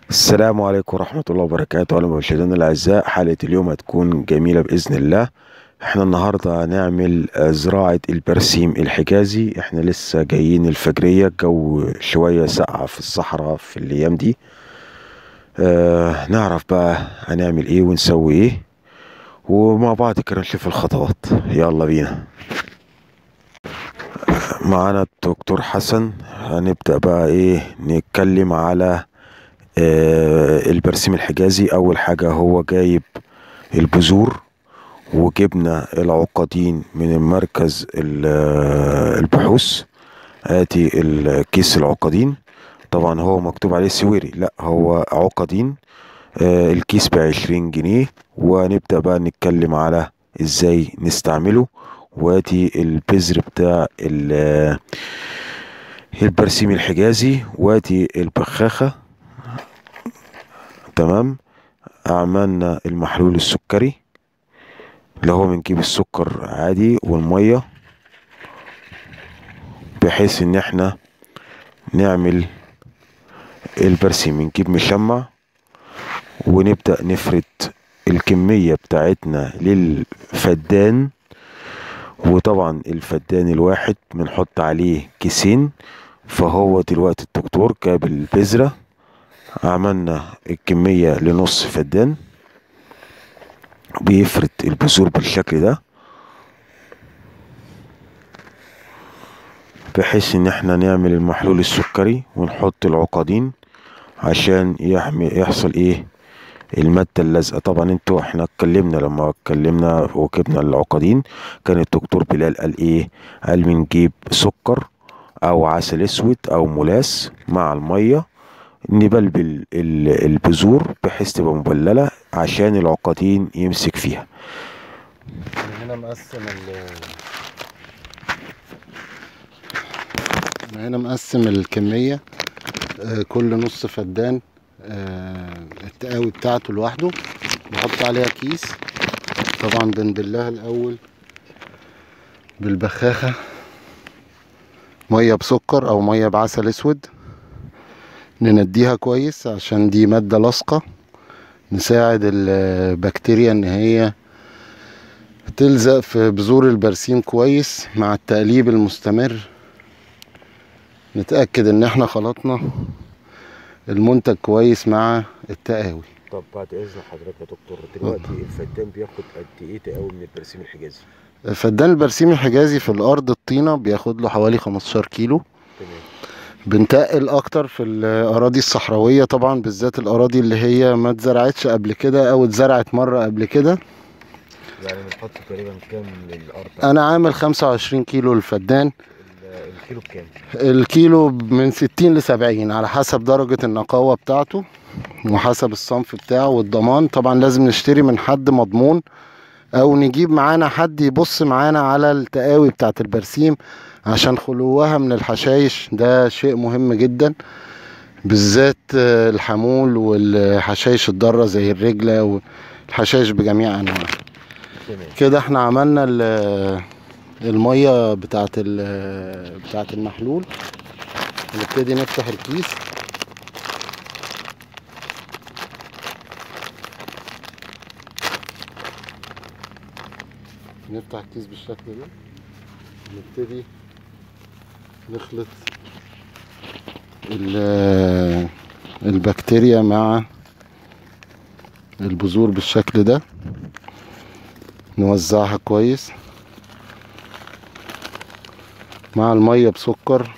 السلام عليكم ورحمة الله وبركاته أهلا بمشاهدينا الأعزاء حلقة اليوم هتكون جميلة بإذن الله احنا النهاردة هنعمل آه، زراعة البرسيم الحجازي احنا لسه جايين الفجرية الجو شوية ساقعة في الصحراء في الأيام دي اه نعرف بقى هنعمل ايه ونسوي ايه ومع بعض كده نشوف الخطوات يلا بينا معانا الدكتور حسن هنبدأ بقى ايه نتكلم على آه، البرسيم الحجازي اول حاجة هو جايب البذور وجبنا العقدين من المركز ال- آه، البحوث ادي الكيس العقدين طبعا هو مكتوب عليه سويري لا هو عقدين آه، الكيس بعشرين جنيه ونبدأ بقى نتكلم على ازاي نستعمله وادي البذر بتاع ال- آه، البرسيم الحجازي وادي البخاخة تمام عملنا المحلول السكري اللي هو بنجيب السكر عادي والمية بحيث ان احنا نعمل البرسيم بنجيب مشمع ونبدأ نفرد الكمية بتاعتنا للفدان وطبعا الفدان الواحد بنحط عليه كيسين فهو دلوقتي الدكتور جاب البذرة عملنا الكمية لنص فدان بيفرد البذور بالشكل ده بحيث ان احنا نعمل المحلول السكري ونحط العقدين عشان يحمي يحصل ايه المادة اللازقة طبعا انتوا احنا اتكلمنا لما اتكلمنا وجبنا العقدين كان الدكتور بلال قال ايه قال بنجيب سكر او عسل اسود او ملاس مع المية نبلبل ال- البذور بحيث تبقى مبللة عشان العقدين يمسك فيها أنا هنا مقسم ال أنا هنا مقسم الكمية آه، كل نص فدان آه، التقاوي بتاعته لوحده بحط عليها كيس طبعا بنبلها الأول بالبخاخة مية بسكر أو مية بعسل أسود ننديها كويس عشان دي مادة لاصقة نساعد البكتيريا إن هي تلزق في بذور البرسيم كويس مع التقليب المستمر نتأكد ان احنا خلطنا المنتج كويس مع التقاوي طب بعد اذن حضرتك يا دكتور دلوقتي الفدان بياخد قد ايه تقاوي من البرسيم الحجازي فدان البرسيم الحجازي في الارض الطينة بياخد له حوالي 15 كيلو تمام بنتقل اكتر في الاراضي الصحراوية طبعا بالذات الاراضي اللي هي ما اتزرعتش قبل كده او اتزرعت مرة قبل كده يعني بنحط تقريبا كام للارض انا عامل 25 كيلو الفدان ال- الكيلو بكام الكيلو من 60 ل 70 على حسب درجة النقاوة بتاعته وحسب الصنف بتاعه والضمان طبعا لازم نشتري من حد مضمون او نجيب معانا حد يبص معانا على التقاوي بتاعة البرسيم عشان خلوها من الحشايش ده شيء مهم جدا بالذات آه، الحمول والحشايش الضارة زي الرجلة والحشايش بجميع انواعها تمام كده احنا عملنا ال- المية بتاعت ال- بتاعت المحلول نبتدي نفتح الكيس نفتح الكيس بالشكل ده نبتدي نخلط ال- البكتيريا مع البذور بالشكل ده نوزعها كويس مع المية بسكر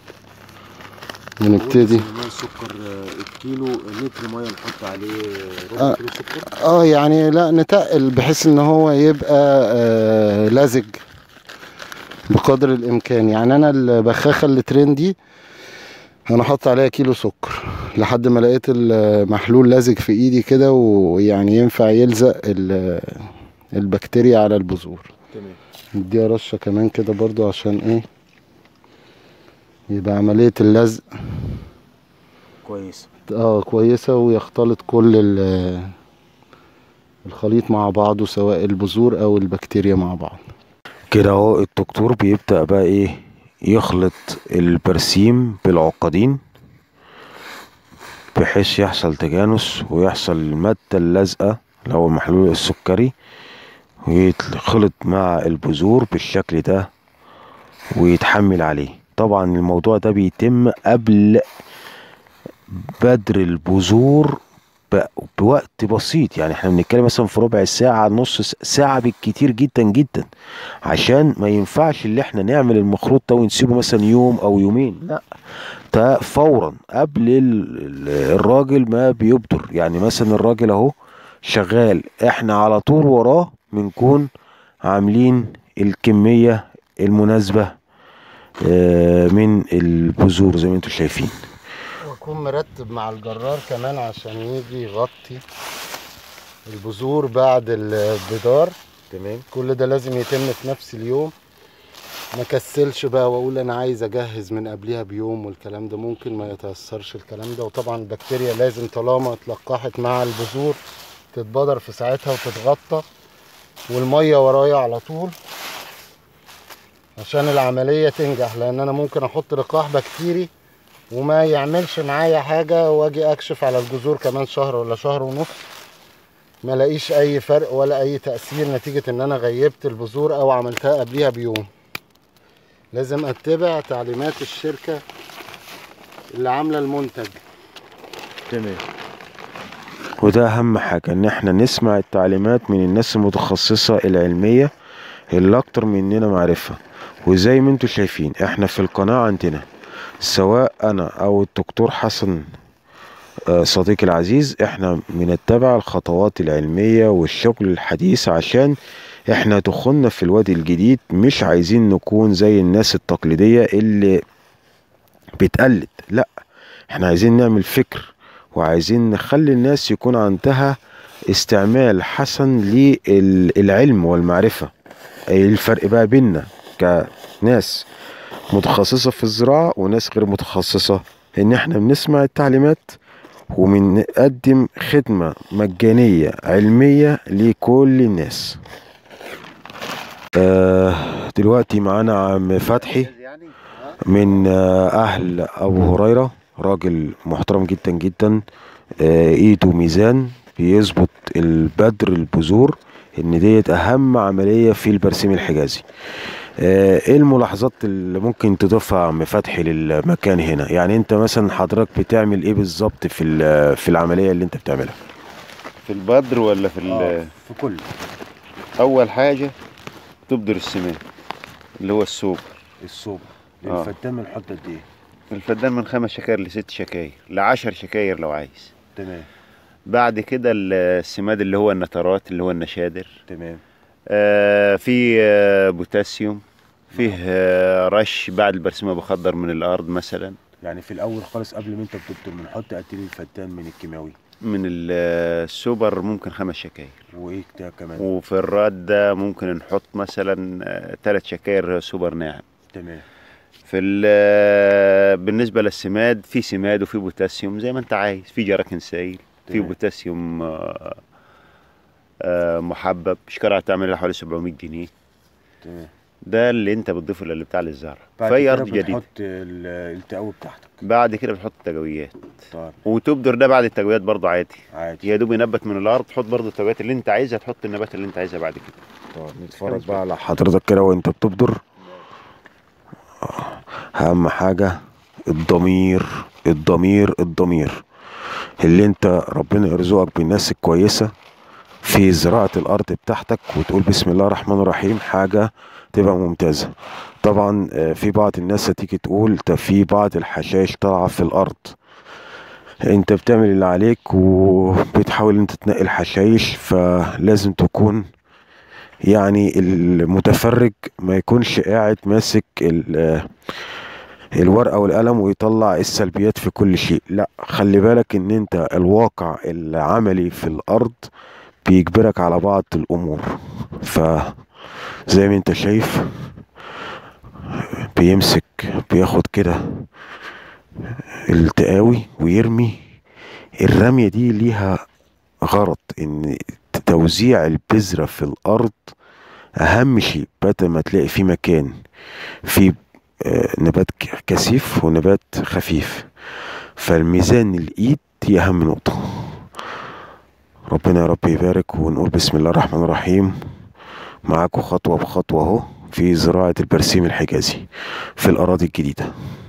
ونبتدي السكر الكيلو لتر ميه نحط عليه ربع آه. كيلو سكر اه يعني لا نتقل بحيث ان هو يبقى آه لزج بقدر الامكان يعني انا البخاخه اللي ترندي انا حاطط عليها كيلو سكر لحد ما لقيت المحلول لازج في ايدي كده ويعني ينفع يلزق ال- البكتيريا على البذور تمام نديها رشة كمان كده برضو عشان ايه يبقى عملية اللزق كويس اه كويسة ويختلط كل ال- الخليط مع بعضه سواء البذور او البكتيريا مع بعض كده اهو الدكتور بيبدأ بقى ايه يخلط البرسيم بالعقدين بحيث يحصل تجانس ويحصل المادة اللازقة اللي هو المحلول السكري ويتخلط مع البذور بالشكل ده ويتحمل عليه طبعا الموضوع ده بيتم قبل بدر البذور ب- بوقت بسيط يعني احنا بنتكلم مثلا في ربع ساعة نص س- ساعة بالكتير جدا جدا عشان ما ينفعش اللي احنا نعمل المخروط ده ونسيبه مثلا يوم او يومين لا ده فورا قبل ال- ال- الراجل ما بيبدر يعني مثلا الراجل اهو شغال احنا على طول وراه بنكون عاملين الكمية المناسبة آه، من البذور زي ما انتم شايفين واكون مرتب مع الجرار كمان عشان يجي يغطي البذور بعد البدار تمام كل ده لازم يتم في نفس اليوم ما كسلش بقى واقول انا عايز اجهز من قبلها بيوم والكلام ده ممكن ما يتأثرش الكلام ده وطبعا البكتيريا لازم طالما اتلقحت مع البذور تتبدر في ساعتها وتتغطى والميه ورايا على طول عشان العملية تنجح لان انا ممكن احط لقاح بكتيري وما يعملش معايا حاجة واجي اكشف على الجذور كمان شهر ولا شهر ونص ما لاقيش اي فرق ولا اي تأثير نتيجة ان انا غيبت البذور او عملتها قبليها بيوم لازم اتبع تعليمات الشركة اللي عاملة المنتج تمام وده اهم حاجة ان احنا نسمع التعليمات من الناس المتخصصة العلمية اللي اكتر مننا معرفة وزي ما انتوا شايفين احنا في القناة عندنا سواء انا او الدكتور حسن آه، صديقي العزيز احنا بنتبع الخطوات العلمية والشغل الحديث عشان احنا دخلنا في الوادي الجديد مش عايزين نكون زي الناس التقليدية اللي بتقلد لا احنا عايزين نعمل فكر وعايزين نخلي الناس يكون عندها استعمال حسن للعلم والمعرفة ايه الفرق بقى بيننا كناس متخصصة في الزراعة وناس غير متخصصة ان احنا بنسمع التعليمات وبنقدم خدمة مجانية علمية لكل الناس آه دلوقتي معانا عم فتحي من آه، اهل ابو هريرة راجل محترم جدا جدا آه، ايده ميزان بيظبط البدر البذور ان ديت اهم عملية في البرسيم الحجازي آه، ايه الملاحظات اللي ممكن تضيفها يا عم فتحي للمكان هنا يعني انت مثلا حضرتك بتعمل ايه بالظبط في ال- في العملية اللي انت بتعملها في البدر ولا في ال- في كل اول حاجه تبدر السماد اللي هو السوق الصوب آه. الفدان بنحط قد ايه الفدان من خمس شكاير لست شكاير لعشر شكاير لو عايز تمام بعد كده ال- السماد اللي هو النترات اللي هو النشادر تمام آه في آه بوتاسيوم فيه آه رش بعد البرسيمه بخضر من الارض مثلا يعني في الاول خالص قبل ما انت بتبدأ بنحط قد ايه الفدان من الكيماوي من ال- آه، السوبر ممكن خمس شكاير وايه ده كمان وفي الراد ده ممكن نحط مثلا آه، ثلاث شكاير سوبر ناعم تمام في ال- بالنسبة للسماد في سماد وفي بوتاسيوم زي ما انت عايز في جراكن سائل في تمام. بوتاسيوم آه، آه، محبب شكرا تعمل لها حوالي 700 جنيه تمام ده اللي انت بتضيفه للي بتاع الزرع بعد في كده ارض جديده بتحط ال- التقوي بتاعتك بعد كده بتحط التجويات طيب وتبدر ده بعد التجويات برضه عادي عادي يا دوب ينبت من الارض تحط برضه التجويات اللي انت عايزها تحط النبات اللي انت عايزها بعد كده طيب نتفرج بقى على حضرتك كده وانت بتبدر آه، اهم حاجة الضمير الضمير الضمير اللي انت ربنا يرزقك بالناس الكويسة في زراعة الارض بتاعتك وتقول بسم الله الرحمن الرحيم حاجة تبقى ممتازة طبعا آه، في بعض الناس هتيجي تقول ده في بعض الحشائش طالعة في الارض انت بتعمل اللي عليك وبتحاول انت تنقي الحشائش فلازم تكون يعني المتفرج ما يكونش قاعد ماسك ال- الورقة والقلم ويطلع السلبيات في كل شيء لا خلي بالك ان انت الواقع العملي في الارض بيجبرك على بعض الامور فزي ما انت شايف بيمسك بياخد كده التقاوي ويرمي الرمية دي ليها غرض ان توزيع البذرة في الارض اهم شيء بدل ما تلاقي في مكان في نبات ك- كثيف ونبات خفيف فالميزان الايد دي اهم نقطة ربنا يا رب يبارك ونقول بسم الله الرحمن الرحيم معاكم خطوة بخطوة اهو في زراعة البرسيم الحجازي في الأراضي الجديدة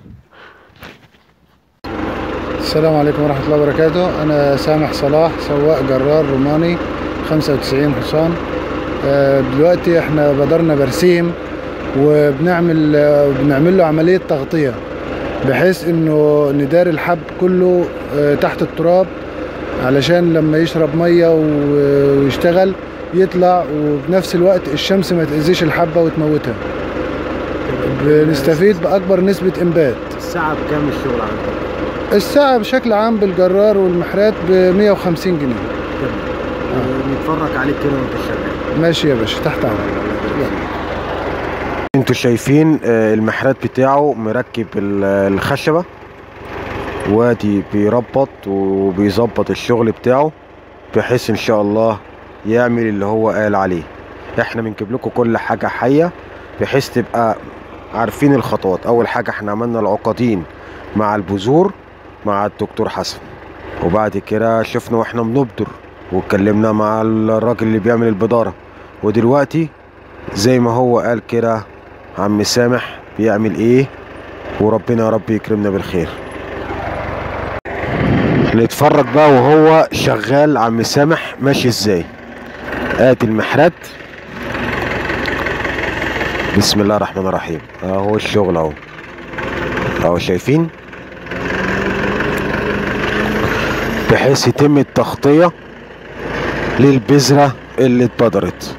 السلام عليكم ورحمة الله وبركاته أنا سامح صلاح سواق جرار روماني 95 حصان آه، دلوقتي احنا بدرنا برسيم وبنعمل آه، بنعمل له عملية تغطية بحيث انه ندار الحب كله آه، تحت التراب علشان لما يشرب مية و- ويشتغل يطلع وبنفس الوقت الشمس ما تأذيش الحبة وتموتها بنستفيد بأكبر نسبة إنبات الساعة بكام الشغل عندك؟ الساعة بشكل عام بالجرار والمحرات ب 150 جنيه نتفرج عليك كده وانت شغال ماشي يا باشا تحت امرك انتوا شايفين آه، المحرات بتاعه مركب ال- الخشبة وادي بيربط وبيظبط الشغل بتاعه بحيث ان شاء الله يعمل اللي هو قال عليه احنا بنجيب لكم كل حاجة حية بحيث تبقى عارفين الخطوات اول حاجة احنا عملنا العقدين مع البذور مع الدكتور حسن وبعد كده شفنا واحنا بنبدر واتكلمنا مع الراجل اللي بيعمل البدارة ودلوقتي زي ما هو قال كده عم سامح بيعمل ايه وربنا يا رب يكرمنا بالخير نتفرج بقى وهو شغال عم سامح ماشي ازاي ادي المحرات بسم الله الرحمن الرحيم اهو الشغل اهو اهو شايفين بحيث يتم التغطية للبذرة اللي اتبدرت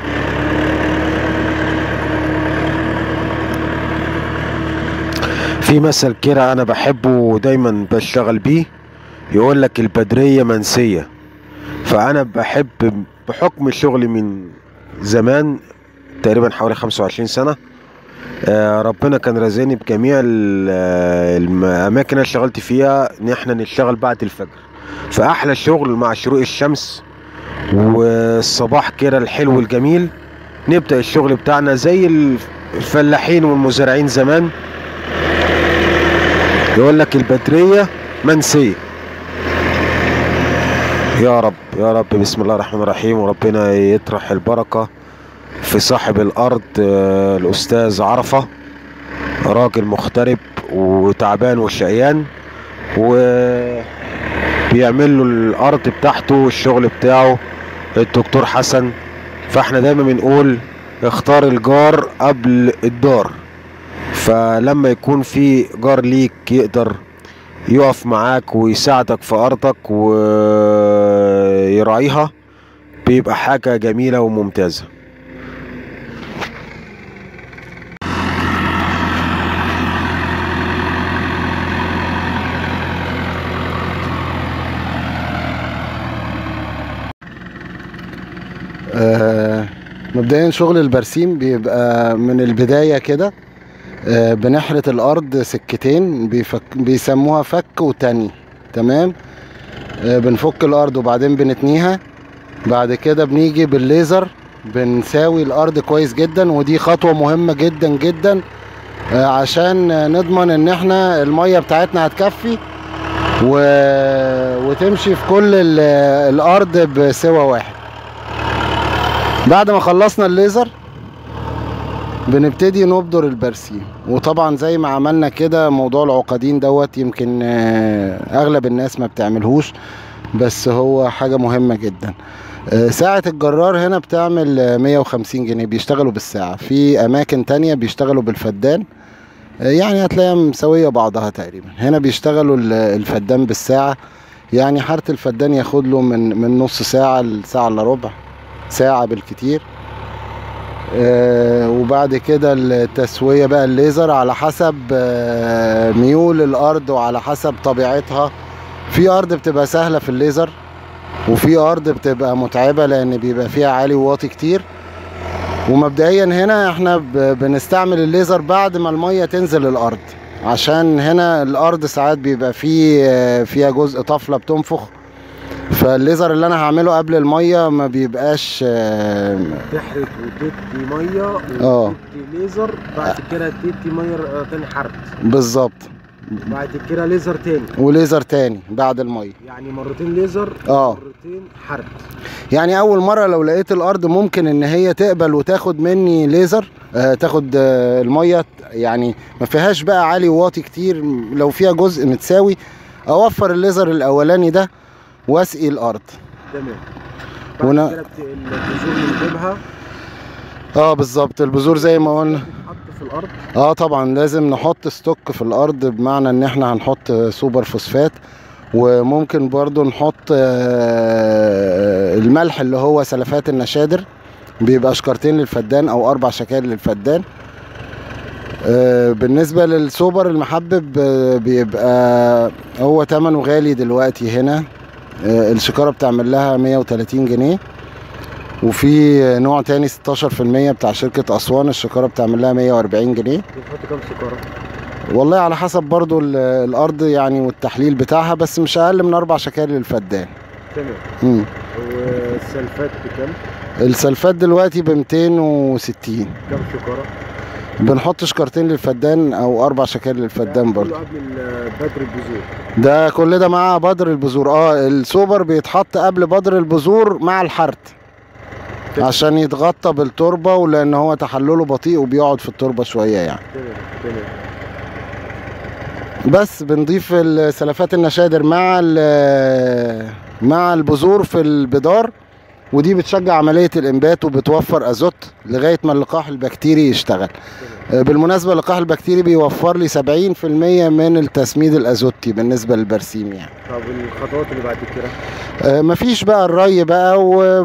في مثل كده انا بحبه ودايما بشتغل بيه يقول لك البدرية منسية فانا بحب بحكم شغلي من زمان تقريبا حوالي 25 سنة آه، ربنا كان رزقني بجميع ال- آه، الاماكن اللي اشتغلت فيها ان احنا نشتغل بعد الفجر فاحلى شغل مع شروق الشمس والصباح كده الحلو الجميل نبدأ الشغل بتاعنا زي الفلاحين والمزارعين زمان يقول لك البدرية منسية يا رب يا رب بسم الله الرحمن الرحيم وربنا يطرح البركة في صاحب الأرض آه، الأستاذ عرفة راجل مغترب وتعبان وشقيان وبيعمل له الأرض بتاعته والشغل بتاعه الدكتور حسن فاحنا دايما بنقول اختار الجار قبل الدار فلما يكون في جار ليك يقدر يقف معاك ويساعدك في أرضك ويراعيها بيبقى حاجة جميلة وممتازة آه، مبدئيا شغل البرسيم بيبقى من البداية كده آه، بنحرة الأرض سكتين بيفك بيسموها فك وتاني تمام آه، بنفك الأرض وبعدين بنتنيها بعد كده بنيجي بالليزر بنساوي الأرض كويس جدا ودي خطوة مهمة جدا جدا آه، عشان آه، نضمن ان احنا المية بتاعتنا هتكفي و... وتمشي في كل ال... الأرض بسوى واحد بعد ما خلصنا الليزر بنبتدي نبدر البرسيم وطبعا زي ما عملنا كده موضوع العقدين دوت يمكن آه، اغلب الناس ما بتعملهوش بس هو حاجة مهمة جدا آه، ساعة الجرار هنا بتعمل آه، 150 جنيه بيشتغلوا بالساعة في أماكن تانية بيشتغلوا بالفدان آه، يعني هتلاقيها مساوية بعضها تقريبا هنا بيشتغلوا ال- الفدان بالساعة يعني حارة الفدان ياخد له من من نص ساعة لساعة الا ربع ساعة بالكتير آه، وبعد كده التسوية بقى الليزر على حسب آه، ميول الأرض وعلى حسب طبيعتها في أرض بتبقى سهلة في الليزر وفي أرض بتبقى متعبة لأن بيبقى فيها عالي وواطي كتير ومبدئيا هنا احنا ب- بنستعمل الليزر بعد ما المية تنزل الأرض عشان هنا الأرض ساعات بيبقى فيه آه، فيها جزء طفلة بتنفخ فالليزر اللي انا هعمله قبل الميه ما بيبقاش آه، تحرق وتدي ميه اه. وتدي ليزر بعد كده تدي ميه آه، تاني حرق بالظبط بعد كده ليزر تاني وليزر تاني بعد الميه يعني مرتين ليزر اه مرتين حرق يعني اول مره لو لقيت الارض ممكن ان هي تقبل وتاخد مني ليزر آه تاخد آه الميه يعني ما فيهاش بقى عالي وواطي كتير لو فيها جزء متساوي اوفر الليزر الاولاني ده واسقي الارض تمام بعد ونا- كده بت- البذور بنجيبها اه بالظبط البذور زي ما قلنا تتحط في الارض اه طبعا لازم نحط ستوك في الارض بمعنى ان احنا هنحط سوبر فوسفات وممكن برضو نحط آه، الملح اللي هو سلفات النشادر بيبقى شكارتين للفدان او اربع شكاير للفدان آه، بالنسبة للسوبر المحبب آه، بيبقى هو تمنه غالي دلوقتي هنا آه، الشكارة بتعمل لها 130 جنيه وفي نوع تاني 16% بتاع شركة أسوان الشكارة بتعمل لها 140 جنيه بنحط كام سكره والله على حسب برضو ال- الأرض يعني والتحليل بتاعها بس مش أقل من أربع شكاير للفدان تمام مم. والسلفات بكام السلفات دلوقتي ب 260 كام شكاره بنحط شكارتين للفدان أو أربع شكاير للفدان ده برضو كله قبل ال- بدر البذور ده كل ده مع بدر البذور اه السوبر بيتحط قبل بدر البذور مع الحرث عشان يتغطى بالتربة ولأن هو تحلله بطيء وبيقعد في التربة شوية يعني تمام تمام بس بنضيف السلفات النشادر مع ال- مع البذور في البدار ودي بتشجع عملية الإنبات وبتوفر أزوت لغاية ما اللقاح البكتيري يشتغل آه، بالمناسبة اللقاح البكتيري بيوفر لي 70% من التسميد الأزوتي بالنسبة للبرسيم يعني طب الخطوات اللي بعد كده آه، مفيش بقى الري بقى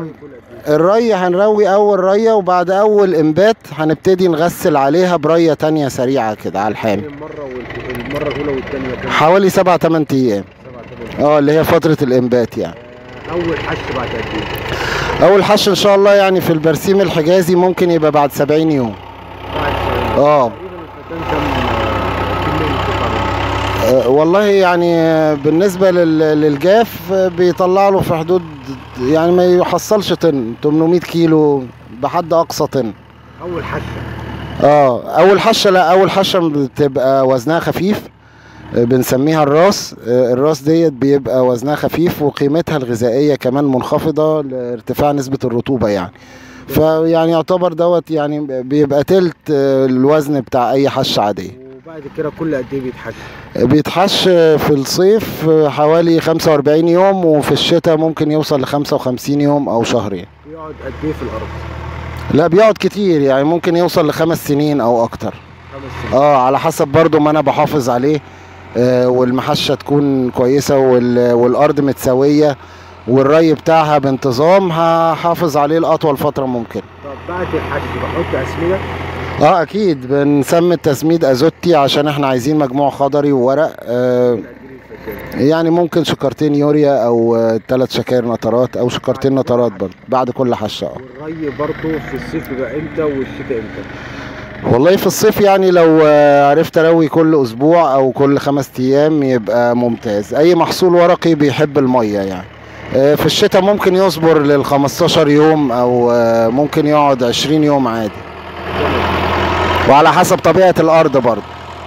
والري هنروي أول رية وبعد أول إنبات هنبتدي نغسل عليها برية تانية سريعة كده على الحامي المره وال- المره الاولى والثانيه كام حوالي سبعة تمن أيام سبعة تمام اه اللي هي فترة الإنبات يعني اول حش بعد قد ايه أول حش إن شاء الله يعني في البرسيم الحجازي ممكن يبقى بعد 70 يوم بعد اه تقريبا الفدان كام آه، كميه بتطلع منه آه، والله يعني آه، بالنسبة لل- للجاف آه، بيطلع له في حدود يعني ما يحصلش طن 800 كيلو بحد أقصى طن اول حشه اه أول حشة لا أول حشة بتبقى وزنها خفيف آه، بنسميها الراس آه، الراس ديت بيبقى وزنها خفيف وقيمتها الغذائية كمان منخفضة لارتفاع نسبة الرطوبة يعني فيعني يعتبر دوت يعني بيبقى تلت آه، الوزن بتاع أي حشة عادية وبعد كده كل قد ايه بيتحش بيتحش في الصيف حوالي 45 يوم وفي الشتاء ممكن يوصل ل 55 يوم او شهرين بيقعد قد ايه في الارض لا بيقعد كتير يعني ممكن يوصل لخمس سنين او اكتر خمس سنين اه على حسب برضو ما انا بحافظ عليه آه والمحشة تكون كويسة وال- والارض متساوية والري بتاعها بانتظام هحافظ عليه لاطول فترة ممكن طب بعد الحش بحط اسمده اه اكيد بنسمي التسميد ازوتي عشان احنا عايزين مجموع خضري وورق آه قد ايه الفدان يعني ممكن شكارتين يوريا او ثلاث شكاير نطرات او شكارتين نطرات برضه بعد كل حشه اه والري برضه في الصيف بيبقى امتى والشتاء امتى والله في الصيف يعني لو آه، عرفت اروي كل اسبوع او كل خمس ايام يبقى ممتاز اي محصول ورقي بيحب الميه يعني آه، في الشتاء ممكن يصبر لل 15 يوم او آه، ممكن يقعد 20 يوم عادي وعلى حسب طبيعه الارض برضه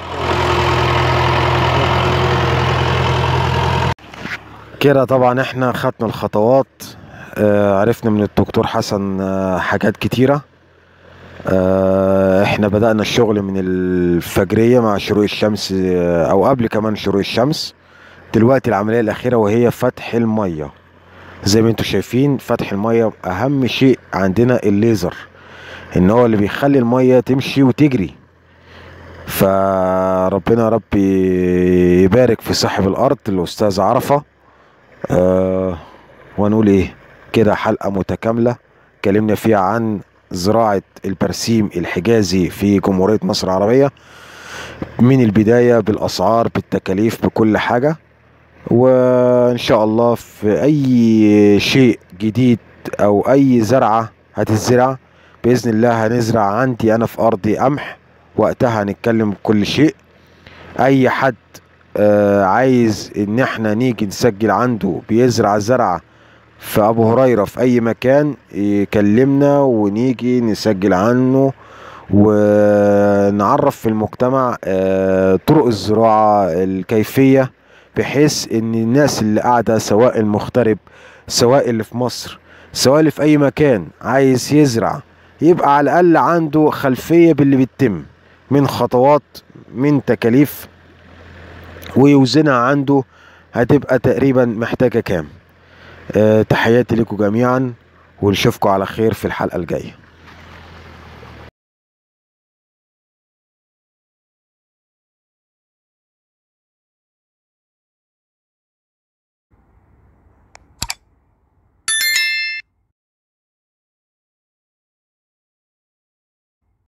كده طبعا احنا خدنا الخطوات آه، عرفنا من الدكتور حسن آه، حاجات كتيرة آه، احنا بدأنا الشغل من الفجرية مع شروق الشمس آه، او قبل كمان شروق الشمس دلوقتي العملية الأخيرة وهي فتح المية زي ما انتم شايفين فتح المية أهم شيء عندنا الليزر إن هو اللي بيخلي المية تمشي وتجري فربنا يا رب يبارك في صاحب الأرض الأستاذ عرفة آه ونقول إيه كده حلقة متكاملة اتكلمنا فيها عن زراعة البرسيم الحجازي في جمهورية مصر العربية من البداية بالأسعار بالتكاليف بكل حاجة وإن شاء الله في أي شيء جديد أو أي زرعة هتزرع بإذن الله هنزرع عندي أنا في أرضي قمح وقتها هنتكلم بكل شيء أي حد آه عايز إن احنا نيجي نسجل عنده بيزرع زرعة في أبو هريرة في أي مكان يكلمنا ونيجي نسجل عنه ونعرف في المجتمع آه، طرق الزراعة الكيفية بحيث ان الناس اللي قاعدة سواء المغترب سواء اللي في مصر سواء اللي في اي مكان عايز يزرع يبقى على الاقل عنده خلفية باللي بيتم من خطوات من تكاليف ويوزنها عنده هتبقى تقريبا محتاجة كام آه، تحياتي لكم جميعا ونشوفكم على خير في الحلقة الجاية